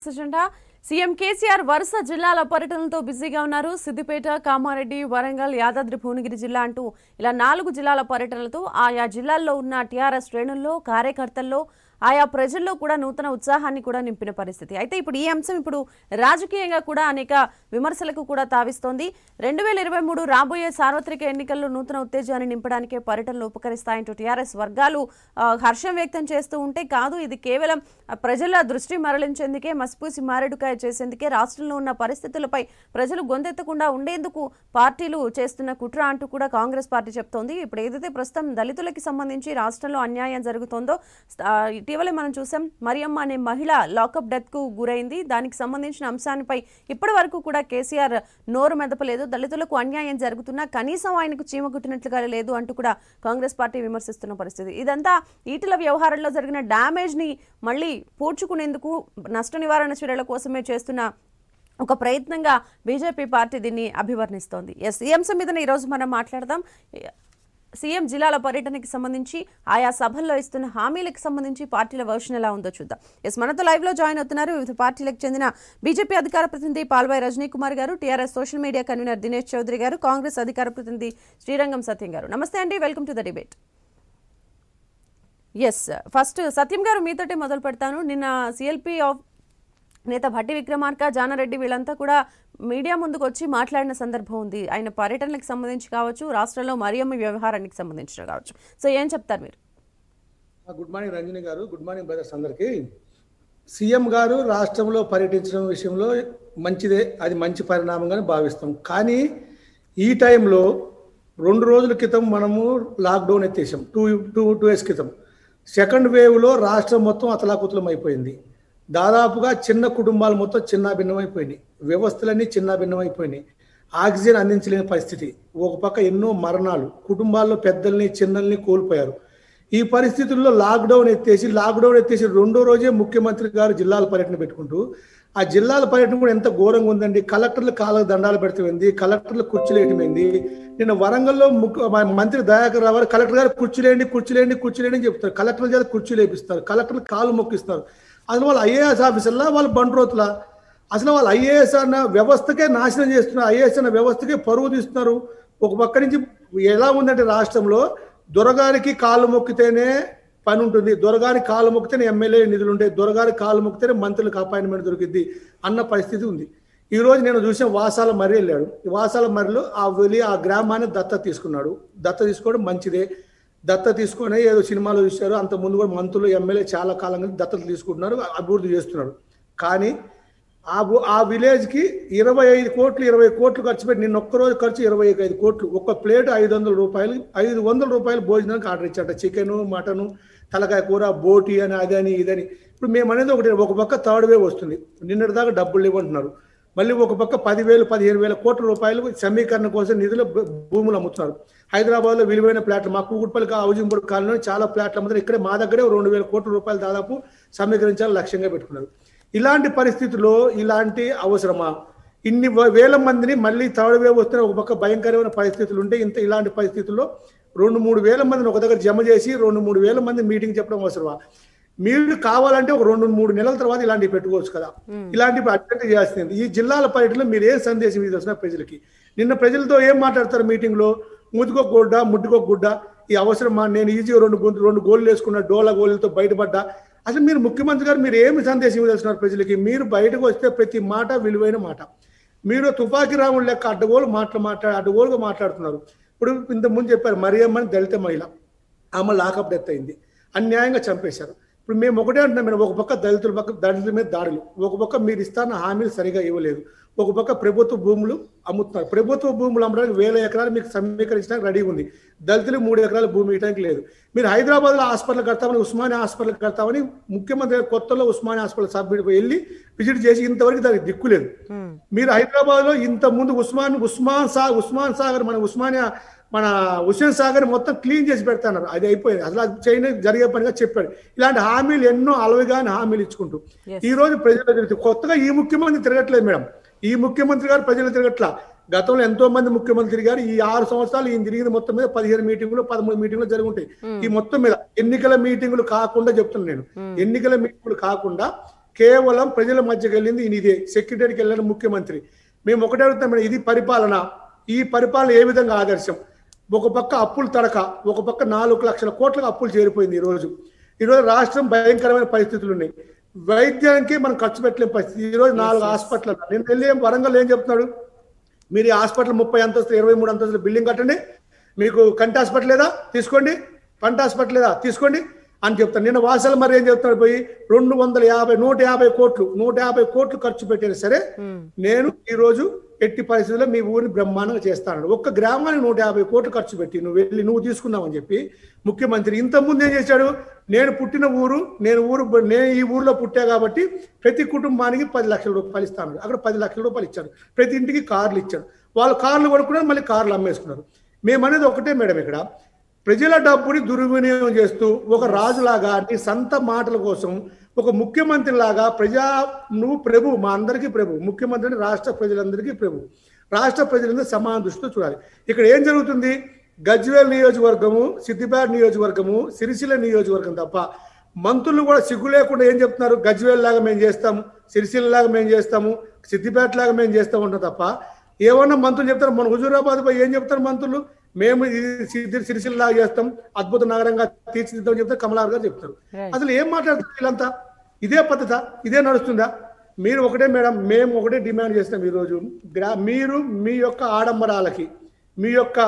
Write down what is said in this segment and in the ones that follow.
Agenda CM KCR వరుస జిల్లాల పర్యటనలతో బిజీగా ఉన్నారు సిద్దిపేట కామారెడ్డి వరంగల్ యాదాద్రి భువనగిరి జిల్లా అంటూ ఇలా నాలుగు జిల్లాల పర్యటనలతో ఆయా జిల్లాల్లో ఉన్న టీఆర్ఎస్ శ్రేణుల్లో కార్యకర్తల్లో ఆయా ప్రజల్లో కూడా నూతన ఉత్సాహాన్ని కూడా నింపిన పరిస్థితి అయితే ఇప్పుడు ఈ అంశం ఇప్పుడు రాజకీయంగా కూడా అనేక విమర్శలకు కూడా తావిస్తోంది రెండు వేల ఇరవై మూడు రాబోయే సార్వత్రిక ఎన్నికల్లో నూతన ఉత్తేజాన్ని నింపడానికే పర్యటనలు ఉపకరిస్తాయంటూ టీఆర్ఎస్ వర్గాలు ఆ, హర్షం వ్యక్తం చేస్తూ ఉంటే కాదు ఇది కేవలం ఆ, ప్రజల దృష్టి మరలించేందుకే మసిపూసి మారేడుకాయ చేసేందుకే రాష్ట్రంలో ఉన్న పరిస్థితులపై ప్రజలు గొంతెత్తకుండా ఉండేందుకు పార్టీలు చేస్తున్న కుట్ర అంటూ కూడా కాంగ్రెస్ పార్టీ చెప్తోంది ఇప్పుడు ఏదైతే ప్రస్తుతం దళితులకి సంబంధించి రాష్ట్రంలో అన్యాయం జరుగుతోందో ఆ, ఇటీవలే మనం చూసాం మరియమ్మ అనే మహిళ లాకప్ డెత్ కు గురైంది దానికి సంబంధించిన అంశానిపై ఇప్పటి వరకు కూడా కేసీఆర్ నోరు మెదపలేదు దళితులకు అన్యాయం జరుగుతున్నా కనీసం ఆయనకు చీమ కుట్టినట్లుగా లేదు అంటూ కూడా కాంగ్రెస్ పార్టీ విమర్శిస్తున్న పరిస్థితి ఇదంతా ఈటల వ్యవహారంలో జరిగిన డ్యామేజ్ ని మళ్ళీ పూడ్చుకునేందుకు నష్ట నివారణ చర్యల కోసమే చేస్తున్న ఒక ప్రయత్నంగా బీజేపీ పార్టీ దీన్ని అభివర్ణిస్తోంది ఎస్ ఈ అంశం మీద ఈరోజు మనం మాట్లాడదాం సీఎం జిల్లాల పర్యటనకి సంబంధించి ఆయా సభల్లో ఇస్తున్న హామీలకు సంబంధించి పార్టీల వర్షన్ ఎలా ఉందో చూద్దాం ఎస్ మనతో లైవ్ లో జాయిన్ అవుతున్నారు వివిధ పార్టీలకు చెందిన బీజేపీ అధికార ప్రతినిధి Palvai Rajani Kumar garu TRS social media convener Dinesh Chowdary garu Congress అధికార ప్రతినిధి శ్రీరంగం సత్యం గారు నమస్తే అండి welcome to the debate yes first Satyam garu మీతోటే మొదలు పెడతాను నిన్న సిఎల్పి ఆఫ్ నేత భట్టి విక్రమార్క జానారెడ్డి వీళ్ళంతా కూడా మీడియా ముందుకు వచ్చి మాట్లాడిన సందర్భం ఉంది ఆయన పర్యటనలకు సంబంధించి కావచ్చు రాష్ట్రంలో మరియమ్మ వ్యవహారానికి సంబంధించిన కావచ్చు సో ఏం చెప్తారు మీరు ఆ, good morning Ranjani garu good morning brothers అందరికీ సీఎం గారు రాష్ట్రంలో పర్యటించడం విషయంలో మంచిదే అది మంచి పరిణామంగానే భావిస్తాం కానీ ఈ టైంలో రెండు రోజుల క్రితం మనము లాక్డౌన్ ఎత్తేసాం టూ టూ టూ ఇయర్స్ క్రితం సెకండ్ వేవ్లో రాష్ట్రం మొత్తం అతలాకుతలం అయిపోయింది దాదాపుగా చిన్న కుటుంబాలు మొత్తం చిన్న భిన్నమైపోయినాయి వ్యవస్థలన్నీ చిన్న భిన్నమైపోయినాయి ఆక్సిజన్ అందించలేని పరిస్థితి ఒక పక్క ఎన్నో మరణాలు కుటుంబాల్లో పెద్దల్ని చిన్నల్ని కోల్పోయారు ఈ పరిస్థితుల్లో లాక్డౌన్ ఎత్తేసి లాక్డౌన్ ఎత్తేసి రెండో రోజే ముఖ్యమంత్రి గారు జిల్లాల పర్యటన పెట్టుకుంటూ ఆ జిల్లాల పర్యటన కూడా ఎంత ఘోరంగా ఉందండి కలెక్టర్లు కాళ్ళకు దండాలు పెడుతుంది కలెక్టర్లు కుర్చీలు వేయటమైంది నిన్న వరంగల్లో ముఖ్య మా మంత్రి దయాకర్ రావు గారు కలెక్టర్ గారు కుర్చీలేండి కుర్చీలేండి కుర్చీలేండి అని చెప్తారు కలెక్టర్ చేత కుర్చీలు వేపిస్తారు కలెక్టర్లు కాళ్ళు మొక్కిస్తారు అసలు వాళ్ళు ఐఏఎస్ ఆఫీసర్లా వాళ్ళు బండ్రోతులా అసలు వాళ్ళు ఐఏఎస్ అన్న వ్యవస్థకే నాశనం చేస్తున్నారు ఐఏఎస్ అన్న వ్యవస్థకే పరువు తీస్తున్నారు ఒక పక్క నుంచి ఎలా ఉందంటే రాష్ట్రంలో దొరగారికి కాళ్ళు మొక్కితేనే పని ఉంటుంది దొరగారి కాళ్ళు మొక్కితేనే ఎమ్మెల్యే నిధులు ఉంటాయి దొరగారి కాళ్ళు మొక్కితేనే మంత్రులకు అపాయింట్మెంట్ దొరికింది అన్న పరిస్థితి ఉంది ఈ రోజు నేను చూసిన వాసాల మర్రి వెళ్ళాడు ఈ వాసాల మర్రిలో ఆ వెళ్ళి ఆ గ్రామాన్ని దత్త తీసుకున్నాడు దత్త తీసుకోవడం మంచిదే దత్త తీసుకొని ఏదో సినిమాలో చూశారు అంత ముందు కూడా మంత్రులు ఎమ్మెల్యే చాలా కాలంగా దత్తత తీసుకుంటున్నారు అభివృద్ధి చేస్తున్నారు కానీ ఆ ఊ- ఆ విలేజ్ కి ఇరవై ఐదు కోట్లు ఇరవై కోట్లు ఖర్చు పెట్టి నిన్న ఒక్కరోజు ఖర్చు ఇరవై ఐదు కోట్లు ఒక ప్లేట్ ఐదు వందల రూపాయలు ఐదు వందల రూపాయలు భోజనానికి ఆర్డర్ ఇచ్చాట చికెను మటను తలకాయ కూర బోటి అని అదని ఇదని ఇప్పుడు మేము అనేది ఒకటి ఒక పక్క థర్డ్ వేవ్ వస్తుంది నిన్నటి దాకా డబ్బులు ఇవ్వంటున్నారు మళ్ళీ ఒక పక్క పదివేలు పదిహేను వేల కోట్ల రూపాయలు సమీకరణ కోసం నిధులు భూ- భూములు అమ్ముతున్నారు హైదరాబాద్లో విలువైన ప్లాట్లు మా కూకుట్పల్లి హౌజింగ్ కాలంలో చాలా ప్లాట్లు అమ్ముతారు ఇక్కడే మా దగ్గరే రెండు వేల కోట్ల రూపాయలు దాదాపు సమీకరించాలని లక్ష్యంగా పెట్టుకున్నారు ఇలాంటి పరిస్థితుల్లో ఇలాంటి అవసరమా ఇన్ని వ- వేల మందిని మళ్ళీ థర్డ్ వేవ్ వస్తున్న ఒక పక్క భయంకరమైన పరిస్థితులు ఉంటే ఇంత ఇలాంటి పరిస్థితుల్లో రెండు మూడు వేల మందిని ఒక దగ్గర జమ చేసి రెండు మూడు వేల మంది మీటింగ్ చెప్పడం అవసరమా మీరు కావాలంటే ఒక రెండు మూడు నెలల తర్వాత ఇలాంటివి పెట్టుకోవచ్చు కదా ఇలాంటివి అటెండ్ చేయాల్సింది ఈ జిల్లాల పర్యటనలో మీరు ఏం సందేశం ఇది వస్తున్న ప్రజలకి నిన్న ప్రజలతో ఏం మాట్లాడతారు మీటింగ్ లో ముద్దుకో గుడ్డ ముట్టుకో గుడ్డ ఈ అవసరమా నేను ఈజీగా రెండు గొంతు రెండు గోళ్ళు వేసుకున్న డోల గోళ్ళతో బయటపడ్డా అసలు మీరు ముఖ్యమంత్రి గారు మీరు ఏమి సందేశం ఇవ్వాల్సినారు ప్రజలకి మీరు బయటకు వస్తే ప్రతి మాట విలువైన మాట మీరు తుపాకీ రాముడు లెక్క అడ్డగోలు మాటలు మాట్లాడి అడ్డగోలుగా మాట్లాడుతున్నారు ఇప్పుడు ఇంత ముందు చెప్పారు మరియమ్మని దళిత మహిళ ఆమె లాకప్ డెత్ అయింది అన్యాయంగా చంపేశారు ఇప్పుడు మేము ఒకటే అంటున్నాం మేడం ఒక పక్క దళితుల పక్క దళితుల మీద దాడులు ఒక పక్క మీరు ఇస్తాన్న హామీలు సరిగా ఇవ్వలేదు ఒక పక్క ప్రభుత్వ భూములు అమ్ముతున్నారు ప్రభుత్వ భూములు అమ్మడానికి వేల ఎకరాలు మీకు సమీకరించడానికి రెడీగా ఉంది దళితులు మూడు ఎకరాల భూమి ఇవ్వడానికి లేదు మీరు హైదరాబాద్లో హాస్పిటల్ కడతామని ఉస్మానియా హాస్పిటల్ కడతామని ముఖ్యమంత్రి గారు కొత్తలో ఉస్మానియా హాస్పిటల్ సబ్మిట్ వెళ్ళి విజిట్ చేసి ఇంతవరకు దానికి దిక్కు లేదు మీరు హైదరాబాద్ లో ఇంత ముందు ఉస్మాన్ ఉస్మాన్ సా ఉస్మాన్ సాగర్ మన ఉస్మానియా మన హుస్సేన్ సాగర్ మొత్తం క్లీన్ చేసి పెడతాన్నారు అది అయిపోయింది అసలు అది చేయని జరిగే పనిగా చెప్పాడు ఇలాంటి హామీలు ఎన్నో అలవిగాని హామీలు ఇచ్చుకుంటూ Yes. ఈ రోజు ప్రజలు తిరుగుతూ కొత్తగా ఈ ముఖ్యమంత్రి తిరగట్లేదు మేడం ఈ ముఖ్యమంత్రి గారు ప్రజలు తిరగట్లా గతంలో ఎంతో మంది ముఖ్యమంత్రి తిరిగారు ఈ ఆరు సంవత్సరాలు ఈయన తిరిగిన మొత్తం మీద పదిహేను మీటింగులు పదమూడు మీటింగులు జరుగుంటాయి ఈ మొత్తం మీద ఎన్నికల మీటింగులు కాకుండా చెప్తున్నాను నేను ఎన్నికల మీటింగులు కాకుండా కేవలం ప్రజల మధ్యకి వెళ్ళింది ఈయన ఇదే సెక్రటరీకి వెళ్ళిన ముఖ్యమంత్రి మేము ఒకటే అడుగుతాం మేడం, ఇది పరిపాలన ఈ పరిపాలన ఏ విధంగా ఆదర్శం ఒక పక్క అప్పులు తడక ఒక పక్క నాలుగు లక్షల కోట్లకు అప్పులు చేరిపోయింది ఈరోజు ఈరోజు రాష్ట్రం భయంకరమైన పరిస్థితులు ఉన్నాయి వైద్యానికి మనం ఖర్చు పెట్టలేని పరిస్థితి ఈరోజు నాలుగు హాస్పిటల్ నేను వెళ్ళి వరంగల్ ఏం చెప్తున్నాడు మీరు ఈ హాస్పిటల్ ముప్పై అంతస్తులు ఇరవై మూడు అంతస్తులు బిల్డింగ్ కట్టండి మీకు కంటి హాస్పిటల్ లేదా తీసుకోండి పంట హాస్పిటల్ లేదా తీసుకోండి అని చెప్తాను నిన్న వాసల మరి ఏం చెప్తున్నాడు పోయి రెండు వందల యాభై నూట యాభై కోట్లు నూట యాభై కోట్లు ఖర్చు పెట్టినా సరే నేను ఈ రోజు ఎట్టి పరిస్థితుల్లో మీ ఊరిని బ్రహ్మాండంగా చేస్తాను ఒక్క గ్రామానికి నూట యాభై కోట్లు ఖర్చు పెట్టి నువ్వు వెళ్ళి నువ్వు తీసుకున్నావని చెప్పి ముఖ్యమంత్రి ఇంత ముందు ఏం చేశాడు నేను పుట్టిన ఊరు నేను ఊరు నేను ఈ ఊర్లో పుట్టా కాబట్టి ప్రతి కుటుంబానికి పది లక్షల రూపాయలు ఇస్తాను అక్కడ పది లక్షల రూపాయలు ఇచ్చాడు ప్రతి ఇంటికి కార్లు ఇచ్చాడు వాళ్ళు కార్లు కొనుక్కున్నారు మళ్ళీ కార్లు అమ్మేసుకున్నారు మేమనేది ఒకటే మేడం ఇక్కడ ప్రజల డబ్బుని దుర్వినియోగం చేస్తూ ఒక రాజులాగా నీ సొంత మాటల కోసం ఒక ముఖ్యమంత్రి లాగా ప్రజా నువ్వు ప్రభు మా అందరికీ ప్రభు ముఖ్యమంత్రిని రాష్ట్ర ప్రజలందరికీ ప్రభు రాష్ట్ర ప్రజలందరూ సమాన దృష్టితో చూడాలి ఇక్కడ ఏం జరుగుతుంది గజ్వేల్ నియోజకవర్గము సిద్దిపేట నియోజకవర్గము సిరిసిల్ల నియోజకవర్గం తప్ప మంత్రులు కూడా సిగ్గు లేకుండా ఏం చెప్తున్నారు గజ్వేల్ లాగా మేము చేస్తాము సిరిసిల్ల లాగా మేము చేస్తాము సిద్దిపేట లాగా మేము చేస్తాము ఉంటాం తప్ప ఏమన్నా మంత్రులు చెప్తారు మన హుజూరాబాద్ పై ఏం చెప్తారు మంత్రులు మేము ఇది సిరి సిరిసిల్ల లాగా చేస్తాం అద్భుత నగరంగా తీర్చిదిద్దామని చెప్తారు కమలార్ గారు చెప్తారు Right. అసలు ఏం మాట్లాడుతున్నారు వీళ్ళంతా ఇదే పద్ధత ఇదే నడుస్తుందా మీరు ఒకటే మేడం మేము ఒకటే డిమాండ్ చేస్తాం ఈరోజు గ్రా మీరు మీ యొక్క ఆడంబరాలకి మీ యొక్క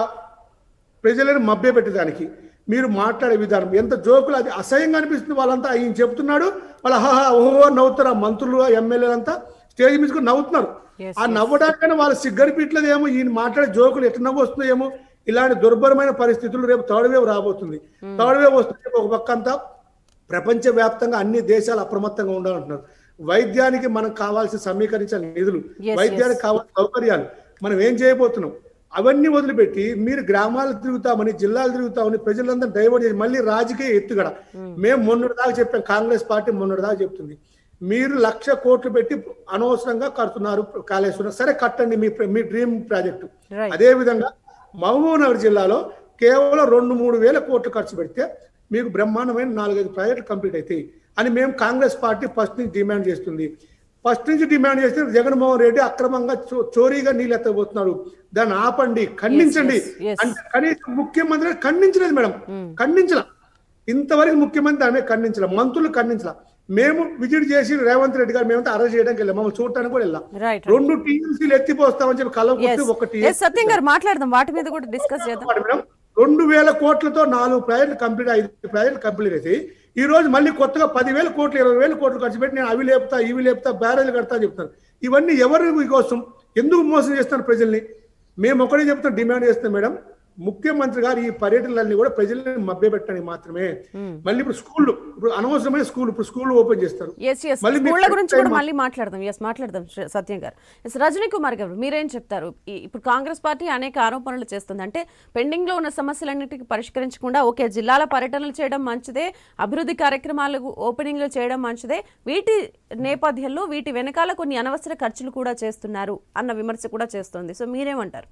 ప్రజలను మభ్య పెట్టడానికి మీరు మాట్లాడే విధానం ఎంత జోకులు అది అసహ్యంగా అనిపిస్తుంది వాళ్ళంతా ఆయన చెప్తున్నాడు వాళ్ళ హాహా ఓహో నవ్వుతారు ఆ మంత్రులు ఎమ్మెల్యేలంతా స్టేజ్ మీద నవ్వుతున్నారు Yes, ఆ నవ్వడానికైనా వాళ్ళ సిగ్గరిపిట్లేదు ఏమో ఈయన మాట్లాడే జోకులు ఎట్లా నవ్వు వస్తుందో ఏమో ఇలాంటి దుర్భరమైన పరిస్థితులు రేపు థర్డ్ వేవ్ రాబోతుంది థర్డ్ వేవ్ వస్తుంది ఒక పక్క అంతా ప్రపంచవ్యాప్తంగా అన్ని దేశాలు అప్రమత్తంగా ఉండాలంటున్నారు వైద్యానికి మనకు కావాల్సిన సమీకరించిన నిధులు Yes, వైద్యానికి కావాల్సిన సౌకర్యాలు మనం ఏం చేయబోతున్నాం అవన్నీ వదిలిపెట్టి మీరు గ్రామాలు తిరుగుతామని జిల్లాలు తిరుగుతామని ప్రజలందరూ డైవర్ట్ చేసి మళ్ళీ రాజకీయ ఎత్తుగడ మేము మొన్నటి దాకా చెప్పాం కాంగ్రెస్ పార్టీ మొన్నటి దాకా చెప్తుంది మీరు లక్ష కోట్లు పెట్టి అనవసరంగా కడుతున్నారు కాళేశ్వరం సరే కట్టండి మీ మీ డ్రీమ్ ప్రాజెక్టు Right. అదే విధంగా మహబూబ్నగర్ జిల్లాలో కేవలం రెండు మూడు వేల కోట్లు ఖర్చు పెడితే మీకు బ్రహ్మాండమైన నాలుగైదు ప్రాజెక్టులు కంప్లీట్ అవుతాయి అని మేము కాంగ్రెస్ పార్టీ ఫస్ట్ నుంచి డిమాండ్ చేస్తుంది ఫస్ట్ నుంచి డిమాండ్ చేస్తే జగన్మోహన్ రెడ్డి అక్రమంగా చో- చోరీగా నీళ్ళు ఎత్తబోతున్నాడు దాన్ని ఆపండి ఖండించండి yes, yes. అంటే కనీసం ముఖ్యమంత్రి ఖండించలేదు మేడం ఖండించలా ఇంతవరకు ముఖ్యమంత్రి ఆమె ఖండించలా మంత్రులు ఖండించలా మేము విజిట్ చేసి రేవంత్ రెడ్డి గారు మేమంతా అరెస్ట్ చేయడానికి వెళ్ళాం మమ్మల్ని చూడటానికి కూడా వెళ్ళాం రైట్ రెండు టీఎంసీలు ఎత్తిపోస్తామని చెప్పి కళ్ళ ఎస్ కొట్టి ఒకటి ఎస్ సత్యం గారు మాట్లాడదాం వాటి మీద కూడా డిస్కస్ చేద్దాం వాడు మేడం రెండు వేల కోట్లతో నాలుగు ప్రాజెక్టులు కంప్లీట్ ఐదు ప్రాజెక్టులు కంప్లీట్ అయితే ఈ రోజు మళ్ళీ కొత్తగా పదివేల కోట్లు ఇరవై వేల కోట్లు ఖర్చు పెట్టి నేను అవి లేపుతా ఇవి లేపుతా బ్యారేజ్ కడతా అని చెప్తాను ఇవన్నీ ఎవరి కోసం ఎందుకు మోసం చేస్తున్నారు ప్రజల్ని మేము ఒకటే చెప్తాం డిమాండ్ చేస్తాం మేడం ముఖ్యమంత్రి గారు ఈ పర్యటనలన్నీ కూడా ప్రజల్ని మభ్యపెట్టడానికి మాత్రమే మళ్ళీ ఇప్పుడు స్కూళ్ళు ఇప్పుడు అనవసరమైన స్కూల్ ఇప్పుడు స్కూల్ ఓపెన్ చేస్తారు ఎస్ ఎస్ మళ్ళీ మీరు స్కూళ్ళ గురించి కూడా time మళ్ళీ మాట్లాడదాం ఎస్ మాట్లాడదాం శ్రీ- సత్యం గారు ఎస్ రజనీ కుమార్ గారు మీరేం చెప్తారు ఈ- ఇప్పుడు కాంగ్రెస్ పార్టీ అనేక ఆరోపణలు చేస్తుంది అంటే పెండింగ్ లో ఉన్న సమస్యలన్నిటికీ పరిష్కరించకుండా ఓకే జిల్లాల పర్యటనలు చేయడం మంచిదే అభివృద్ధి కార్యక్రమాలు ఓపెనింగ్లు చేయడం మంచిదే వీటి నేపథ్యంలో వీటి వెనకాల కొన్ని అనవసర ఖర్చులు కూడా చేస్తున్నారు అన్న విమర్శ కూడా చేస్తుంది సో మీరేమంటారు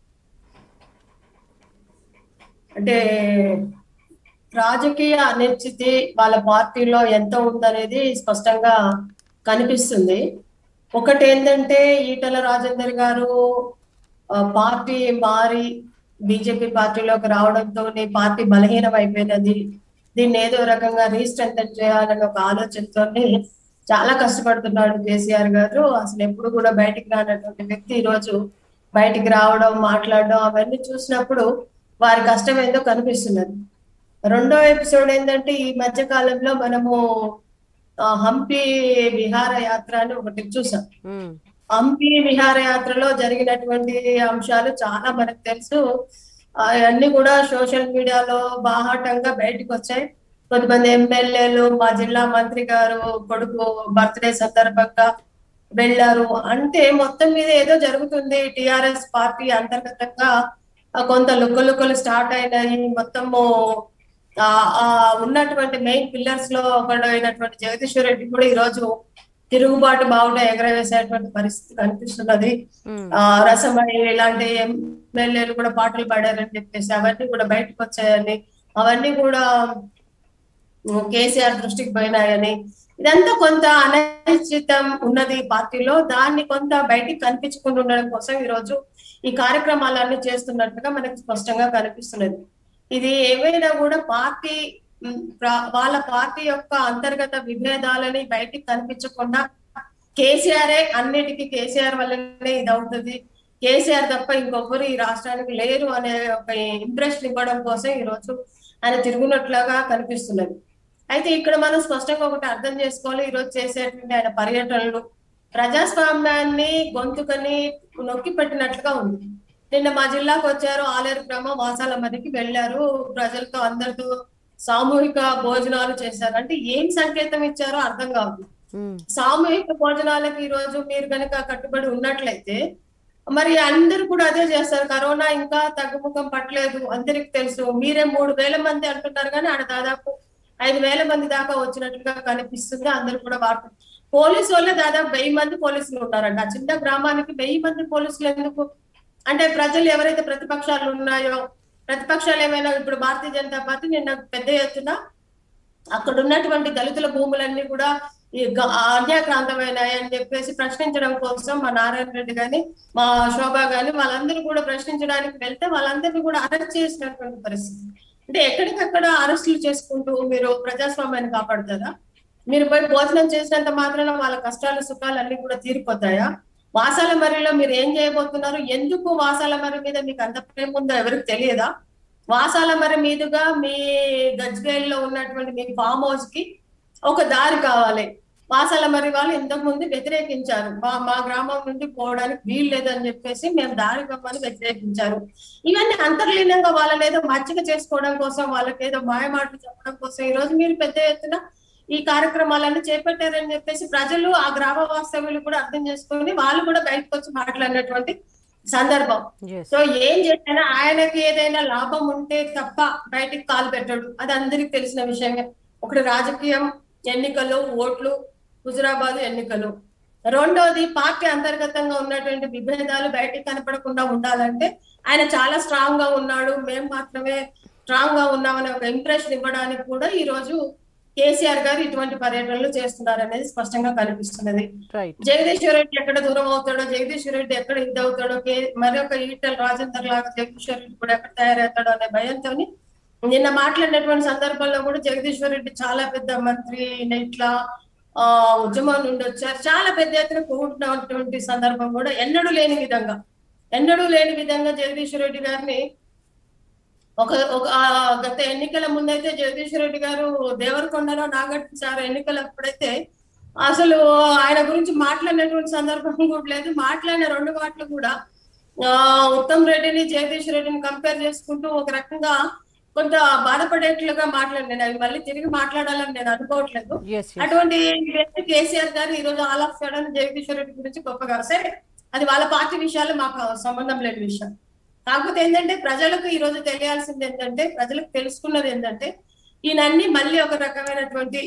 అంటే రాజకీయ అనిశ్చితి వాళ్ళ పార్టీలో ఎంత ఉందనేది స్పష్టంగా కనిపిస్తుంది ఒకటి ఏంటంటే ఈటల రాజేందర్ గారు ఆ, పార్టీ మారి బీజేపీ పార్టీలోకి రావడంతో పార్టీ బలహీనం అయిపోయినది దీన్ని ఏదో రకంగా రీస్ట్రెంథన్ చేయాలని ఒక ఆలోచనతోని చాలా కష్టపడుతున్నాడు కేసీఆర్ గారు అసలు ఎప్పుడు కూడా బయటికి రానటువంటి వ్యక్తి ఈ రోజు బయటికి రావడం మాట్లాడడం అవన్నీ చూసినప్పుడు వారి కష్టం ఏందో కనిపిస్తున్నది రెండో ఎపిసోడ్ ఏంటంటే ఈ మధ్య కాలంలో మనము ఆ, హంపి విహార యాత్ర అని ఒకటి చూసాం మ్మ్. హంపి విహారయాత్రలో జరిగినటువంటి అంశాలు చాలా మనకు తెలుసు అవన్నీ కూడా సోషల్ మీడియాలో బాహాటంగా బయటకు వచ్చాయి కొంతమంది ఎమ్మెల్యేలు మా జిల్లా మంత్రి గారు కొడుకు బర్త్డే సందర్భంగా వెళ్ళారు అంటే మొత్తం మీద ఏదో జరుగుతుంది టిఆర్ఎస్ పార్టీ అంతర్గతంగా ఆ, కొంత లుక్కలు లుక్కలు స్టార్ట్ అయినాయి మొత్తము ఆ ఆ ఉన్నటువంటి మెయిన్ పిల్లర్స్ లో ఒకడు అయినటువంటి జగదీశ్వర్ రెడ్డి కూడా ఈ రోజు తిరుగుబాటు బావుట ఎగరవేసేటువంటి పరిస్థితి కనిపిస్తున్నది మ్మ్. ఆ రసమణి ఇలాంటి ఎమ్మెల్యేలు కూడా పాటలు పాడారని చెప్పేసి అవన్నీ కూడా బయటకు వచ్చాయని అవన్నీ కూడా ఉమ్, కేసీఆర్ దృష్టికి పోయినాయని ఇదంతా కొంత అనిశ్చితం ఉన్నది పార్టీలో దాన్ని కొంత బయటికి కనిపించకుండా ఉండడం కోసం ఈ రోజు ఈ కార్యక్రమాలన్నీ చేస్తున్నట్టుగా మనకు స్పష్టంగా కనిపిస్తున్నది ఇది ఏమైనా కూడా పార్టీ ఉమ్, ప్ర- వాళ్ళ పార్టీ యొక్క అంతర్గత విభేదాలని బయటికి కనిపించకుండా కేసీఆరే అన్నిటికీ కేసీఆర్ వల్లనే ఇది అవుతుంది కేసీఆర్ తప్ప ఇంకొకరు ఈ రాష్ట్రానికి లేరు అనే ఒక ఇంప్రెషన్ ఇవ్వడం కోసం ఈ రోజు ఆయన తిరుగునట్లుగా కనిపిస్తున్నది అయితే ఇక్కడ మనం స్పష్టంగా ఒకటి అర్థం చేసుకోవాలి ఈ రోజు చేసేటువంటి ఆయన పర్యటనలు ప్రజాస్వామ్యాన్ని గొంతుకని నొక్కి పెట్టినట్లుగా ఉంది నిన్న మా జిల్లాకు వచ్చారు ఆలేరు గ్రామం వాసాల మధ్యకి వెళ్ళారు ప్రజలతో అందరితో సామూహిక భోజనాలు చేశారు అంటే ఏం సంకేతం ఇచ్చారో అర్థం కాదు ఉమ్, సామూహిక భోజనాలకు ఈ రోజు మీరు కనుక కట్టుబడి ఉన్నట్లయితే మరి అందరూ కూడా అదే చేస్తారు కరోనా ఇంకా తగ్గుముఖం పట్టలేదు అందరికి తెలుసు మీరే మూడు వేల మంది అంటున్నారు కానీ ఆడ దాదాపు ఐదు వేల మంది దాకా వచ్చినట్లుగా కనిపిస్తుంది అందరూ కూడా వార్త పోలీసు వాళ్ళే దాదాపు వెయ్యి మంది పోలీసులు ఉన్నారంట ఆ చిన్న గ్రామానికి వెయ్యి మంది పోలీసులు ఎందుకు అంటే ప్రజలు ఎవరైతే ప్రతిపక్షాలు ఉన్నాయో ప్రతిపక్షాలు ఏమైనా ఇప్పుడు భారతీయ జనతా పార్టీ నిన్న పెద్ద ఎత్తున అక్కడ ఉన్నటువంటి దళితుల భూములన్నీ కూడా ఈ గ- అన్యాక్రాంతమైనాయి అని చెప్పేసి ప్రశ్నించడం కోసం మా నారాయణ రెడ్డి గాని మా శోభ గాని వాళ్ళందరూ కూడా ప్రశ్నించడానికి వెళ్తే వాళ్ళందరినీ కూడా అరెస్ట్ చేసినటువంటి పరిస్థితి అంటే ఎక్కడికక్కడ అరెస్టులు చేసుకుంటూ మీరు ప్రజాస్వామ్యాన్ని కాపాడుతారా మీరు పోయి భోజనం చేసినంత మాత్రాన వాళ్ళ కష్టాలు సుఖాలు అన్ని కూడా తీరిపోతాయా వాసాల మర్రిలో మీరు ఏం చేయబోతున్నారు ఎందుకు వాసాల మర్రి మీద మీకు అంత ప్రేమ ఉందో ఎవరికి తెలియదా వాసాల మర్రి మీదుగా మీ గజ్వేల్లో ఉన్నటువంటి మీ ఫామ్ హౌస్ కి ఒక దారి కావాలి వాసాల మర్రి వాళ్ళు ఇంతకు ముందు వ్యతిరేకించారు మా మా గ్రామం నుండి పోవడానికి వీలు లేదని చెప్పేసి మేము దారి కమ్మని వ్యతిరేకించారు ఇవన్నీ అంతర్లీనంగా వాళ్ళని ఏదో మచ్చిక చేసుకోవడం కోసం వాళ్ళకి ఏదో మాయమాటలు చెప్పడం కోసం ఈ రోజు మీరు పెద్ద ఎత్తున ఈ కార్యక్రమాలన్నీ చేపట్టారని చెప్పేసి ప్రజలు ఆ గ్రామ వాస్తవ్యులు కూడా అర్థం చేసుకొని వాళ్ళు కూడా బయటకు వచ్చి మాట్లాడినటువంటి సందర్భం yes. సో ఏం చేసినా ఆయనకి ఏదైనా లాభం ఉంటే తప్ప బయటికి కాలు పెట్టడు అది అందరికి తెలిసిన విషయమే ఒకటి రాజకీయం ఎన్నికలు ఓట్లు హుజురాబాద్ ఎన్నికలు రెండోది పార్టీ అంతర్గతంగా ఉన్నటువంటి విభేదాలు బయటికి కనపడకుండా ఉండాలంటే ఆయన చాలా స్ట్రాంగ్ గా ఉన్నాడు మేము మాత్రమే స్ట్రాంగ్ గా ఉన్నామనే ఒక ఇంప్రెషన్ ఇవ్వడానికి కూడా ఈ రోజు కేసీఆర్ గారు ఇటువంటి పర్యటనలు చేస్తున్నారు అనేది స్పష్టంగా కనిపిస్తున్నది రైట్ జగదీశ్వర్ రెడ్డి ఎక్కడ దూరం అవుతాడో జగదీశ్వర్ రెడ్డి ఎక్కడ ఇది అవుతాడో కే- మరొక ఈటల రాజేందర్ లాగా జగదీశ్వర్ రెడ్డి కూడా ఎక్కడ తయారవుతాడో అనే భయంతో నిన్న మాట్లాడినటువంటి సందర్భంలో కూడా జగదీశ్వర్ రెడ్డి చాలా పెద్ద మంత్రి ఈయన ఇట్లా ఆ ఉద్యమం నుండి వచ్చారు చాలా పెద్ద ఎత్తున కూడినటువంటి సందర్భం కూడా ఎన్నడూ లేని విధంగా ఎన్నడూ లేని విధంగా జగదీశ్వర్ రెడ్డి గారిని ఒక ఒక ఆ గత ఎన్నికల ముందైతే జగదీశ్వర్ రెడ్డి గారు దేవరకొండలో నాగట్టి సార్ ఎన్నికలప్పుడైతే అసలు ఆయన గురించి మాట్లాడినటువంటి సందర్భం కూడా లేదు మాట్లాడిన రెండు మాటలు కూడా ఆ ఉత్తమ్ రెడ్డిని జగదీష్ రెడ్డిని కంపేర్ చేసుకుంటూ ఒక రకంగా కొంత బాధపడేట్లుగా మాట్లాడినాను అవి మళ్ళీ తిరిగి మాట్లాడాలని నేను అనుకోవట్లేదు ఎస్ అటువంటి వ్యక్తి కేసీఆర్ గారు ఈ రోజు all of sudden Jagadishwar Reddy గురించి గొప్పగా సరే అది వాళ్ళ పార్టీ విషయాలు మాకు సంబంధం లేని విషయం కాకపోతే ఏంటంటే ప్రజలకు ఈ రోజు తెలియాల్సింది ఏంటంటే ప్రజలకు తెలుసుకున్నది ఏంటంటే ఈయనన్ని మళ్ళీ ఒక రకమైనటువంటి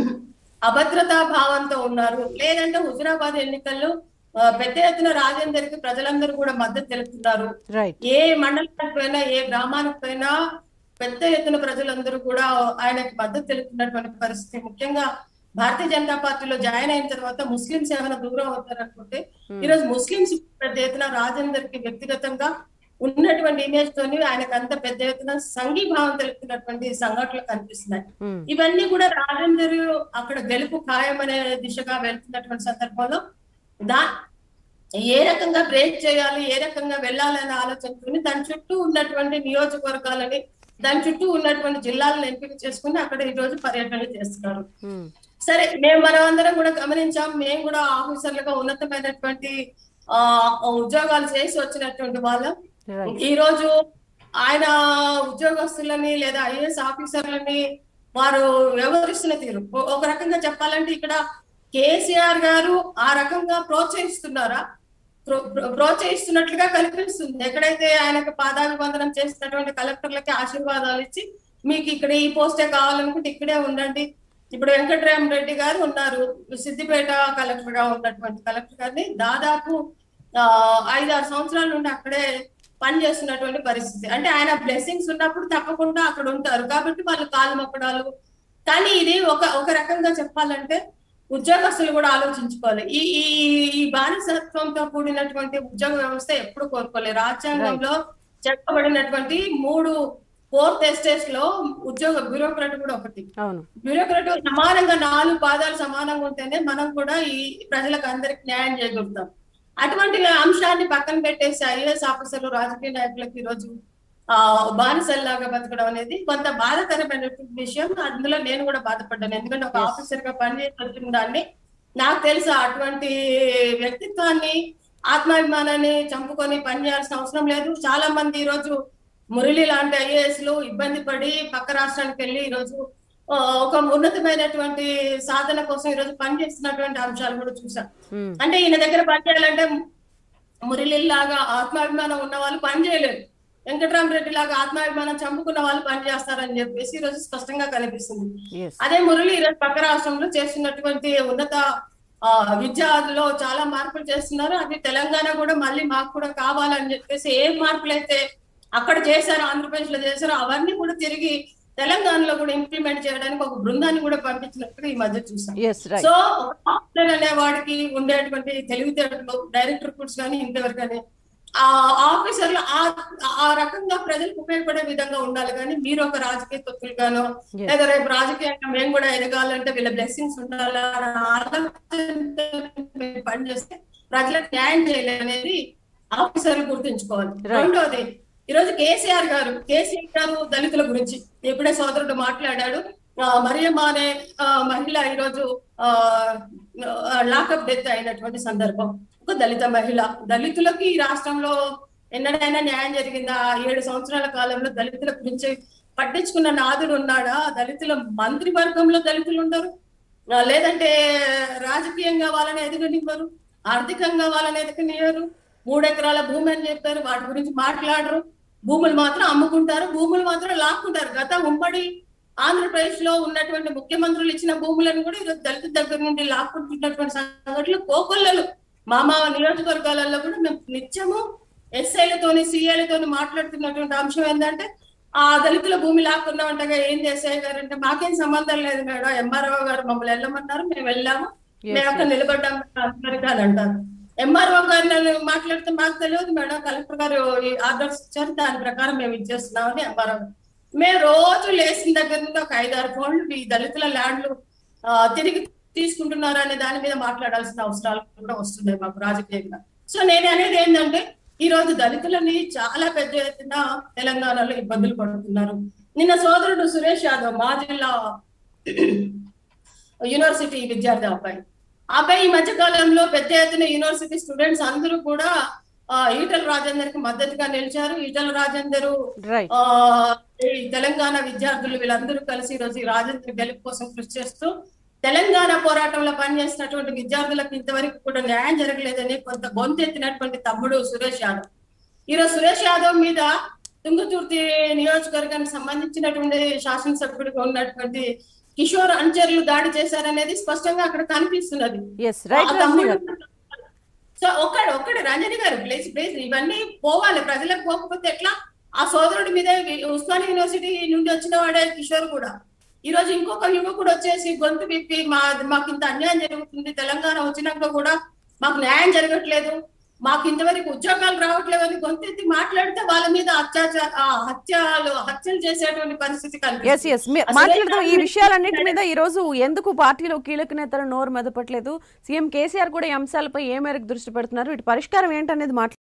అభద్రతా భావంతో ఉన్నారు లేదంటే హుజురాబాద్ ఎన్నికల్లో ఆ, పెద్ద ఎత్తున రాజేందర్ కి ప్రజలందరూ కూడా మద్దతు తెలుపుతున్నారు రైట్ ఏ మండలానికి పోయినా ఏ గ్రామానికి పోయినా పెద్ద ఎత్తున ప్రజలందరూ కూడా ఆయనకి మద్దతు తెలుపుతున్నటువంటి పరిస్థితి ముఖ్యంగా భారతీయ జనతా పార్టీలో జాయిన్ అయిన తర్వాత ముస్లింస్ ఏమైనా దూరం అవుతారు అనుకుంటే ఈరోజు ముస్లింస్ పెద్ద ఎత్తున రాజేందర్ కి వ్యక్తిగతంగా ఉన్నటువంటి ఇమేజ్ తోని ఆయనకు అంత పెద్ద ఎత్తున సంఘీభావం తెలుపుతున్నటువంటి సంఘటనలు కనిపిస్తున్నాయి ఇవన్నీ కూడా రాజేందర్ అక్కడ గెలుపు ఖాయం అనే దిశగా వెళ్తున్నటువంటి సందర్భంలో దా ఏ రకంగా బ్రేక్ చేయాలి ఏ రకంగా వెళ్ళాలనే ఆలోచనతోని దాని చుట్టూ ఉన్నటువంటి నియోజకవర్గాలని దాని చుట్టూ ఉన్నటువంటి జిల్లాలను ఎంపిక చేసుకుని అక్కడ ఈ రోజు పర్యటనలు చేస్తున్నారు సరే మేము మనం అందరం కూడా గమనించాం మేము కూడా ఆఫీసర్లుగా ఉన్నతమైనటువంటి ఆ ఉద్యోగాలు చేసి వచ్చినటువంటి వాళ్ళం రైట్ ఈ రోజు ఆయన ఉద్యోగస్తులని లేదా ఐఏఎస్ ఆఫీసర్లని వారు వ్యవహరిస్తున్న తీరు ఒ- ఒక రకంగా చెప్పాలంటే ఇక్కడ కేసీఆర్ గారు ఆ రకంగా ప్రోత్సహిస్తున్నారా ప్రో- ప్రో- ప్రోత్సహిస్తున్నట్లుగా కనిపిస్తుంది ఎక్కడైతే ఆయనకు పాదాభివందనం చేసినటువంటి కలెక్టర్లకి ఆశీర్వాదాలు ఇచ్చి మీకు ఇక్కడ ఈ పోస్టే కావాలనుకుంటే ఇక్కడే ఉండండి ఇప్పుడు వెంకటరామరెడ్డి గారు ఉన్నారు సిద్దిపేట కలెక్టర్ గా ఉన్నటువంటి కలెక్టర్ గారిని దాదాపు ఆ, ఐదారు సంవత్సరాల నుండి అక్కడే పనిచేస్తున్నటువంటి పరిస్థితి అంటే ఆయన బ్లెస్సింగ్స్ ఉన్నప్పుడు తప్పకుండా అక్కడ ఉంటారు కాబట్టి వాళ్ళు కాలు మొక్కడాలు కానీ ఇది ఒక ఒక రకంగా చెప్పాలంటే ఉద్యోగస్తులు కూడా ఆలోచించుకోవాలి ఈ ఈ ఈ బానిసత్వంతో కూడినటువంటి ఉద్యోగ వ్యవస్థ ఎప్పుడు కోరుకోలేదు రాజ్యాంగంలో చెప్పబడినటువంటి మూడు ఫోర్త్ ఎస్టేట్స్ లో ఉద్యోగ బ్యూరోక్రాట్ కూడా ఒకటి అవును బ్యూరోక్రాట్ సమానంగా నాలుగు పాదాలు సమానంగా ఉంటేనే మనం కూడా ఈ ప్రజలకు అందరికి న్యాయం చేయగలుగుతాం అటువంటి అంశాన్ని పక్కన పెట్టేసి ఐఏఎస్ ఆఫీసర్లు రాజకీయ నాయకులకు ఈరోజు ఆ బానిసల్లాగా బతకడం అనేది కొంత బాధాకరమైనటువంటి విషయం అందులో నేను కూడా బాధపడ్డాను ఎందుకంటే ఒక Yes. ఆఫీసర్ గా పనిచేసి వచ్చిన దాన్ని నాకు తెలుసు అటువంటి వ్యక్తిత్వాన్ని ఆత్మాభిమానాన్ని చంపుకొని పనిచేయాల్సిన అవసరం లేదు చాలా మంది ఈ రోజు మురళి లాంటి ఐఏఎస్ లు ఇబ్బంది పడి పక్క రాష్ట్రానికి వెళ్ళి ఈ రోజు ఆ, ఒక ఉన్నతమైనటువంటి సాధన కోసం ఈ రోజు పనిచేస్తున్నటువంటి అంశాలు కూడా చూసాం ఉమ్, అంటే ఈయన దగ్గర పనిచేయాలంటే మురళి లాగా ఆత్మాభిమానం ఉన్న వాళ్ళు పని చేయలేరు వెంకటరామరెడ్డి లాగా ఆత్మాభిమానం చంపుకున్న వాళ్ళు పని చేస్తారని చెప్పేసి ఈ రోజు స్పష్టంగా కనిపిస్తుంది yes. అదే మురళి ఈరోజు పక్క రాష్ట్రంలో చేస్తున్నటువంటి ఉన్నత ఆ, విద్యలో చాలా మార్పులు చేస్తున్నారు అది తెలంగాణ కూడా మళ్ళీ మాకు కూడా కావాలని చెప్పేసి ఏ మార్పులు అయితే అక్కడ చేశారో ఆంధ్రప్రదేశ్ లో చేశారో అవన్నీ కూడా తిరిగి తెలంగాణలో కూడా ఇంప్లిమెంట్ చేయడానికి ఒక బృందాన్ని కూడా పంపించినట్టు ఈ మధ్య చూసాం ఎస్ రైట్ సో ఒక ఆఫీసర్ అనే వాడికి ఉండేటువంటి తెలివితేటలు డైరెక్టర్ రిపోర్ట్స్ కానీ ఇంతవరకు కానీ ఆ ఆఫీసర్లు ఆ ఆ రకంగా ప్రజలకు ఉపయోగపడే విధంగా ఉండాలి కానీ మీరు ఒక రాజకీయ తొత్తులుగానో Yes. లేదా రేపు రాజకీయంగా మేము కూడా ఎదగాలంటే వీళ్ళ బ్లెస్సింగ్స్ ఉండాలి అనే ఆలోచనతో మీరు పనిచేస్తే ప్రజలకు న్యాయం చేయాలి అనేది ఆఫీసర్లు గుర్తుంచుకోవాలి Right. రెండోది ఈరోజు కేసీఆర్ గారు కేసీఆర్ గారు దళితుల గురించి ఇప్పుడే సోదరుడు మాట్లాడాడు ఆ, మరియమ్మ అనే ఆ, మహిళ ఈరోజు లాకప్ డెత్ అయినటువంటి సందర్భం ఒక దళిత మహిళ దళితులకి ఈ రాష్ట్రంలో ఎన్నడైనా న్యాయం జరిగిందా ఆ ఏడు సంవత్సరాల కాలంలో దళితుల గురించి పట్టించుకున్న నాదుడు ఉన్నాడా దళితుల మంత్రి వర్గంలో దళితులు ఉండరు ఆ, లేదంటే రాజకీయంగా వాళ్ళని ఎదగనివ్వరు ఆర్థికంగా వాళ్ళని ఎదగనివ్వరు మూడు ఎకరాల భూమి అని చెప్పారు వాటి గురించి మాట్లాడరు భూములు మాత్రం అమ్ముకుంటారు భూములు మాత్రం లాక్కుంటారు గత ఉమ్మడి ఆంధ్రప్రదేశ్ లో ఉన్నటువంటి ముఖ్యమంత్రులు ఇచ్చిన భూములను కూడా ఈరోజు దళిత దగ్గర నుండి లాక్కుంటున్నటువంటి సంఘటనలు కోకొల్లలు మా మా నియోజకవర్గాలలో కూడా మేము నిత్యము ఎస్ఐలతోని సిఐలతోని మాట్లాడుతున్నటువంటి అంశం ఏంటంటే ఆ దళితుల భూమి లాక్కున్నామంటగా ఏం చేసాయి గారు అంటే మాకేం సంబంధం లేదు మేడం ఎంఆర్ఓ గారు మమ్మల్ని వెళ్ళమన్నారు మేము వెళ్ళాము Yes, మేము అక్కడ yes. నిలబడ్డాం అందరికీ అని అంటారు ఎంఆర్ఓ గారు నన్ను మాట్లాడితే మాకు తెలియదు మేడం కలెక్టర్ గారు ఈ ఆర్డర్స్ ఇచ్చారు దాని ప్రకారం మేము ఇచ్చేస్తున్నామని ఎంఆర్ఓ మేము రోజు లేచిన దగ్గర నుండి ఒక ఐదారు ఫోన్లు ఈ దళితుల ల్యాండ్లు ఆ, తిరిగి తీసుకుంటున్నారు అనే దాని మీద మాట్లాడాల్సిన అవసరాలు కూడా వస్తున్నాయి మాకు రాజకీయంగా సో నేను అనేది ఏంటంటే ఈ రోజు దళితులని చాలా పెద్ద ఎత్తున తెలంగాణలో ఇబ్బందులు పడుతున్నారు నిన్న సోదరుడు సురేష్ యాదవ్ మా జిల్లా యూనివర్సిటీ విద్యార్థి అబ్బాయి ఆ అబ్బాయి ఈ మధ్య కాలంలో పెద్ద ఎత్తున యూనివర్సిటీ స్టూడెంట్స్ అందరూ కూడా ఆ, ఈటల రాజేందర్ కి మద్దతుగా నిలిచారు ఈటల రాజేందర్ రైట్ ఆ ఈ తెలంగాణ విద్యార్థులు వీళ్ళందరూ కలిసి ఈ రోజు ఈ రాజేంద్ర గెలుపు కోసం కృషి చేస్తూ తెలంగాణ పోరాటంలో పనిచేసినటువంటి విద్యార్థులకు ఇంతవరకు కూడా న్యాయం జరగలేదని కొంత గొంతెత్తినటువంటి తమ్ముడు సురేష్ యాదవ్ ఈరోజు సురేష్ యాదవ్ మీద తుంగతుర్తి నియోజకవర్గానికి సంబంధించినటువంటి శాసనసభ్యుడిగా ఉన్నటువంటి కిషోర్ అంచర్లు దాడి చేశారనేది స్పష్టంగా అక్కడ కనిపిస్తున్నది ఎస్ రైట్ ఆ రజనీ తమ్ముడు గారు సో ఒక్కడు ఒక్కడు రంజని గారు ప్లీజ్ ప్లీజ్ ఇవన్నీ పోవాలి ప్రజలకు పోకపోతే ఎట్లా ఆ సోదరుడి మీద ఉస్మానియా యూనివర్సిటీ నుండి వచ్చిన వాడే కిషోర్ కూడా ఈ రోజు ఇంకొక యువకుడు వచ్చేసి గొంతు విప్పి మా మాకు ఇంత అన్యాయం జరుగుతుంది తెలంగాణ వచ్చినాక కూడా మాకు న్యాయం జరగట్లేదు మాకు ఇంతవరకు ఉద్యోగాలు రావట్లేదు అని గొంతెత్తి మాట్లాడితే వాళ్ళ మీద అత్యాచార ఆ, హత్యలు హత్యలు చేసేటువంటి పరిస్థితి ఎస్ కనిపిస్తుంది ఎస్ అసలే మాట్లాడదాం ఈ కాదు. విషయాలన్నిటి మీద ఈ రోజు ఎందుకు పార్టీలో కీలక నేతలు నోరు మెదపట్లేదు సీఎం కేసీఆర్ కూడా ఈ అంశాలపై ఏ మేరకు దృష్టి పెడుతున్నారు వీటి పరిష్కారం ఏంటనేది మాట్లాడుతున్నారు